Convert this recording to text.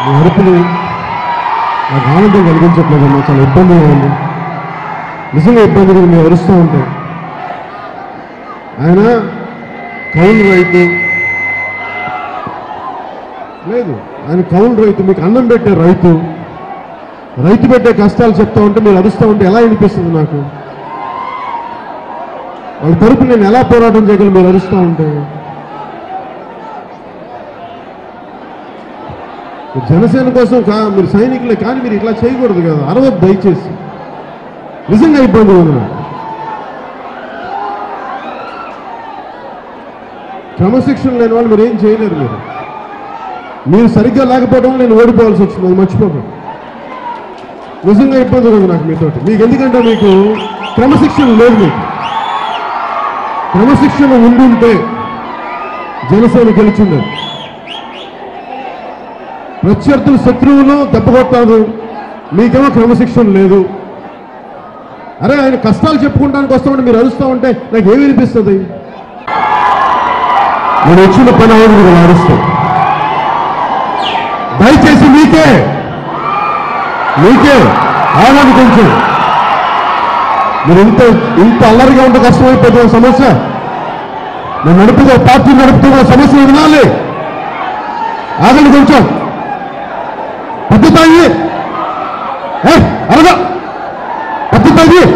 మీ అరుపులు నాకు ఆనందం కలిగించట్లేదమ్మా చాలా ఇబ్బందిగా ఉంది నిజంగా ఇబ్బందిగా ఉంది మీరు అరుస్తూ ఉంటే ఆయన కౌలు రైతు లేదు ఆయన కౌలు రైతు మీకు అన్నం పెట్టే రైతు రైతు పెట్టే కష్టాలు చెప్తా ఉంటే మీరు అరుస్తూ ఉంటే ఎలా అనిపిస్తుంది నాకు వాళ్ళ తరపు నేను ఎలా పోరాటం చేయగలను మీరు అరుస్తూ ఉంటే మీరు జనసేన కోసం కా మీరు సైనికులే కానీ మీరు ఇట్లా చేయకూడదు కదా అరవద్దు దయచేసి నిజంగా ఇబ్బంది ఉంది నాకు క్రమశిక్షణ లేని వాళ్ళు మీరు ఏం చేయలేరు మీరు మీరు సరిగ్గా లేకపోవడం వల్ల నేను ఓడిపోవాల్సి వచ్చింది అది మర్చిపోకండి నిజంగా ఇబ్బంది ఉంది నాకు మీతోటి మీకు ఎందుకంటే మీకు క్రమశిక్షణ లేదు మీకు క్రమశిక్షణ ఉండుంటే జనసేన గెలిచిండదు ప్రత్యర్థులు శత్రువులు దెబ్బకొట్టారు మీకేమో క్రమశిక్షణ లేదు అరే ఆయన కష్టాలు చెప్పుకుంటానికి వస్తామంటే మీరు అరుస్తూ ఉంటే నాకు ఏమి అనిపిస్తుంది నేను వచ్చిన పని అవును మీరు అరుస్తూ దయచేసి మీకే మీకే ఆగండి కొంచెం మీరు ఇంత ఇంత అల్లరిగా ఉంటే కష్టమైపోతుంది సమస్య నేను నడుపుతో పార్టీ నడుపుతున్న సమస్య వినాలి ఆగండి కొంచెం పద్ధతాయి అరగా పద్ధతాయి